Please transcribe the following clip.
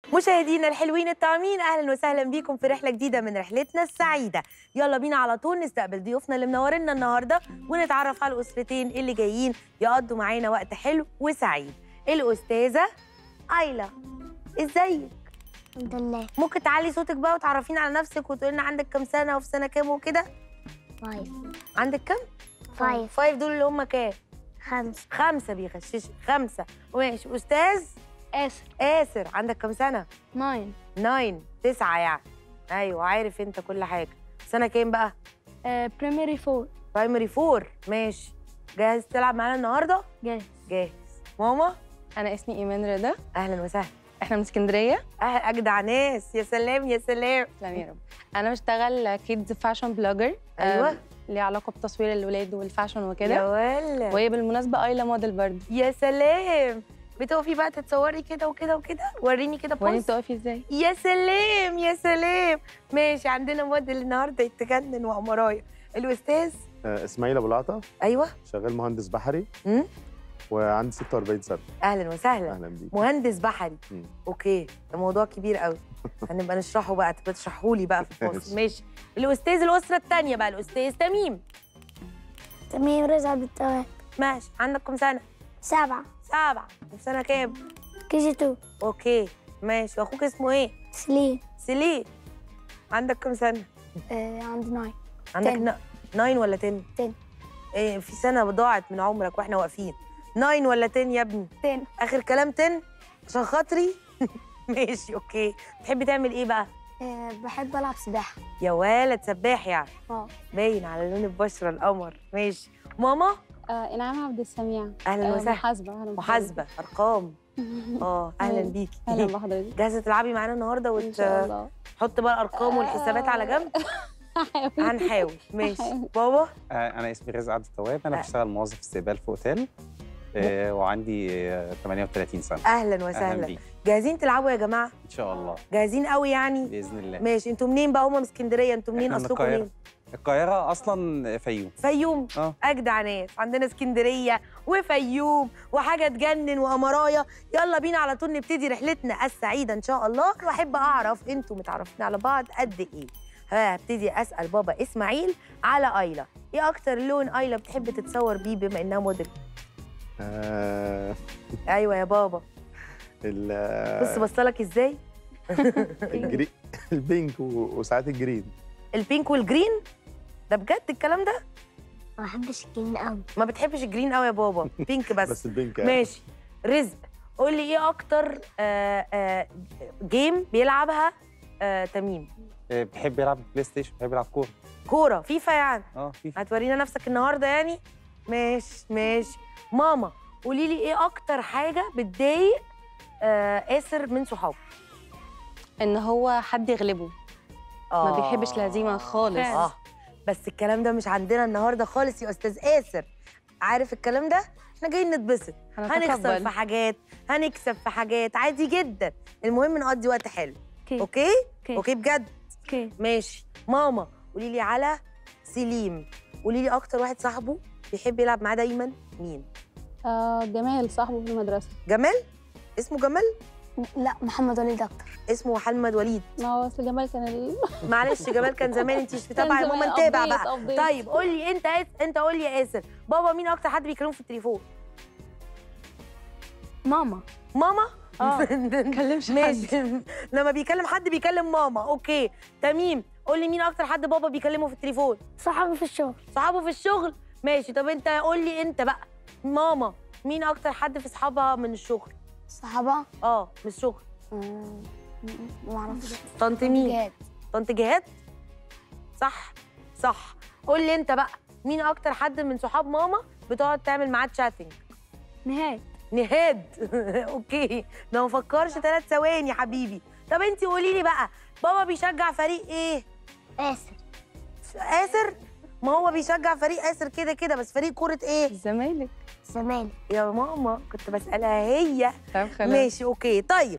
مشاهدينا الحلوين الطعمين اهلا وسهلا بيكم في رحله جديده من رحلتنا السعيده يلا بينا على طول نستقبل ضيوفنا اللي منورينا النهارده ونتعرف على الاسرتين اللي جايين يقضوا معانا وقت حلو وسعيد الاستاذه ايلا ازيك الحمد لله ممكن تعلي صوتك بقى وتعرفينا على نفسك وتقولي لنا عندك كام سنه وفي سنه كام وكده فايف عندك كام فايف فايف دول اللي هم كام خمسة خمسه بيغششوا خمسه ماشي استاذ آسر آسر عندك كام سنه ناين ناين تسعة يعني أيوة عارف أنت كل حاجة سنة كام بقى؟ بريمري فور برايمري فور ماشي جاهز تلعب معانا النهاردة؟ جاهز جاهز ماما انا اسمي ايمان رضا أهلا وسهلا احنا من اسكندريه أهل أجدع ناس يا سلام يا سلام تسلم يا رب انا بشتغل كيدز فاشن بلوجر أيوة ليه علاقه بتصوير الولاد والفاشن يا وكده ولا وهي بالمناسبه ايلا موديل برضه يا سلام بتقفي بقى تتصوري كده وكده وكده وريني كده وانت بوز بتقفي ازاي يا سلام يا سلام ماشي عندنا موديل النهارده يتجنن وأمرايا الأستاذ آه، اسماعيل ابو العطا أيوة شغال مهندس بحري مم؟ وعندي 46 سنه أهلا وسهلا اهلا بيك مهندس بحري مم. اوكي ده موضوع كبير قوي هنبقى نشرحه بقى تبقى تشرحه لي بقى في الفاصل ماشي الاستاذ الاسره الثانيه بقى الاستاذ تميم تميم رزق بالتواب ماشي عندك كام سنه سبعة سبعه وفي سنه كام كي جي تو اوكي ماشي واخوك اسمه ايه سليم سليم عندك كام سنه آه عندي ناين عندك تن. ن... ناين ولا تن تن. ايه في سنه ضاعت من عمرك واحنا واقفين ناين ولا تن يا ابني تن اخر كلام تن عشان خاطري ماشي اوكي تحبي تعمل ايه بقى آه بحب ألعب سباحة يا ولد سباح يعني اه باين على لون البشره القمر ماشي ماما آه انعام عبد السميع اهلا آه وسهلا محاسبه اهلا بحضرتك. محاسبه ارقام اه اهلا أهلا. بيكي اهلا بحضرتك جاهزه تلعبي معانا النهارده ان شاء وتحط الله بقى الارقام والحسابات على جنب هحاول. هنحاول ماشي هحاول. بابا آه، أنا اسمي رزق عبد التواب أنا آه. بشتغل موظف استقبال في أوتيل آه، وعندي آه، 38 سنة اهلا أهلا وسهلا بيك جاهزين تلعبوا يا جماعه إن شاء الله جاهزين قوي يعني بإذن الله ماشي انتوا منين بقى هم من اسكندريه انتوا منين إحنا من اصلكم القاهرة. منين القاهرة أصلا فيوم فيوم اه اجدع ناس عندنا اسكندريه وفيوم وحاجه تجنن وامرايا يلا بينا على طول نبتدي رحلتنا السعيده ان شاء الله واحب اعرف انتوا متعرفين على بعض قد ايه ها هبتدي اسال بابا اسماعيل على ايلا ايه اكتر لون ايلا بتحب تتصور بيه بما انها موديل آه ايوه يا بابا ال- بص بصلك ازاي الجري البينك و- وساعات الجرين البينك والجرين ده بجد الكلام ده ما بحبش الجن قوي ما بتحبش الجرين قوي يا بابا بينك بس, بس البينك ماشي رزق قول لي ايه اكتر آه آه جيم بيلعبها آه تميم آه، بيحب يلعب بلاي ستيشن بيحب يلعب كورة كوره فيفا يعني اه في هتورينا نفسك النهارده يعني ماشي ماشي ماما قولي لي ايه اكتر حاجه بتضايق آه آسر من صحابه ان هو حد يغلبه ما بيحبش الهزيمه خالص اه بس الكلام ده مش عندنا النهارده خالص يا استاذ آسر عارف الكلام ده احنا جايين نتبسط هنخسر في هنتقبل حاجات هنكسب في حاجات عادي جدا المهم نقضي وقت حلو اوكي اوكي اوكي اوكي بجد اوكي ماشي ماما قولي لي على سليم قولي لي اكتر واحد صاحبه بيحب يلعب معاه دايما مين آه جمال صاحبه في المدرسه جمال اسمه جمال لا محمد وليد أكتر اسمه محمد وليد ما هو اصل جمال كان ال... معلش جمال كان زمان انت مش متابعه يا كان ماما زمان نتابع update- بقى update. طيب قول لي انت آس... انت قول لي يا ياسر بابا مين اكتر حد بيكلمه في التليفون ماما ماما اه كلمش ماشي لما بيكلم حد بيكلم ماما اوكي تميم قول لي مين اكتر حد بابا بيكلمه في التليفون صحابي في الشغل صحابه في الشغل ماشي طب انت قول لي انت بقى ماما مين اكتر حد في صحابها من الشغل صحابة اه من الشغل آه، ما اعرفش طنط مين جهاد طنط جهاد صح صح قول لي انت بقى مين اكتر حد من صحاب ماما بتقعد تعمل معاه تشاتنج نهاد نهاد اوكي ده ما فكرش ثلاث ثواني يا حبيبي طب انت قولي لي بقى بابا بيشجع فريق ايه آسر آسر ما هو بيشجع فريق آسر كده كده بس فريق كرة ايه الزمالك زمان يا ماما كنت بسألها هي طب خلاص ماشي اوكي طيب